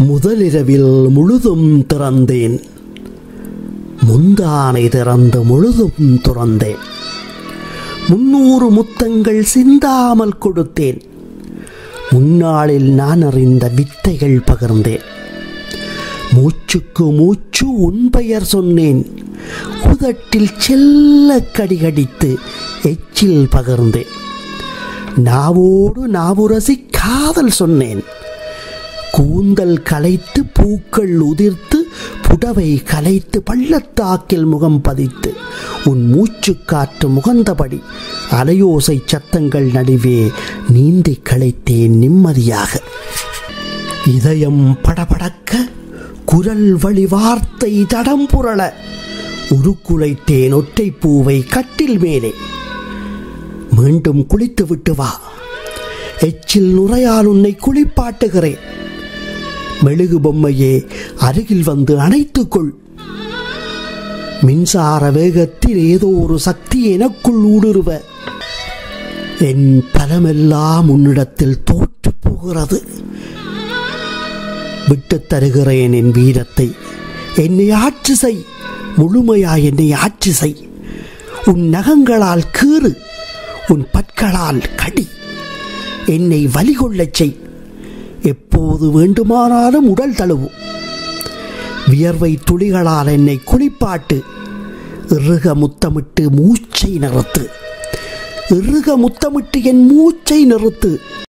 முதலிரவில் முழுதும் திறந்தேன் முந்தானை திறந்து முழுதும் துறந்தேன் முன்னூறு முத்தங்கள் சிந்தாமல் கொடுத்தேன் முன்னாளில் நான் அறிந்த வித்தைகள் பகிர்ந்தேன் மூச்சுக்கு மூச்சு உன் பெயர் சொன்னேன் உதட்டில் செல்ல கடிகடித்து எச்சில் பகிர்ந்தேன் நாவோடு நாவுரசி காதல் சொன்னேன் கூந்தல் கலைத்து பூக்கள் உதிர்த்து புடவை கலைத்து பள்ளத்தாக்கில் முகம் பதித்து உன் மூச்சு காற்று முகந்தபடி அலையோசை சத்தங்கள் நடுவே நீந்தி களைத்தேன் நிம்மதியாக இதயம் படபடக்க குரல் வழி வார்த்தை தடம் புரள உருக்குலைத்தேன் ஒற்றை பூவை கட்டில் மேலே மீண்டும் குளித்து விட்டு வா எச்சில் நுரையால் உன்னை குளிப்பாட்டுகிறேன் மெழுகு பொம்மையே அருகில் வந்து அணைத்துக்கொள் மின்சார வேகத்தில் ஏதோ ஒரு சக்தி எனக்குள் ஊடுருவ என் பலமெல்லாம் உன்னிடத்தில் தோற்று போகிறது விட்டுத் தருகிறேன் என் வீரத்தை என்னை ஆட்சி செய் முழுமையாய் என்னை ஆட்சி செய் உன் நகங்களால் கீறு உன் பற்களால் கடி என்னை வலிகொள்ளச் செய் எப்போது வேண்டுமானாலும் உடல் தழுவும் வியர்வை துளிகளால் என்னை குளிப்பாட்டு இறுக முத்தமிட்டு மூச்சை நிறுத்து இறுக முத்தமிட்டு என் மூச்சை நிறுத்து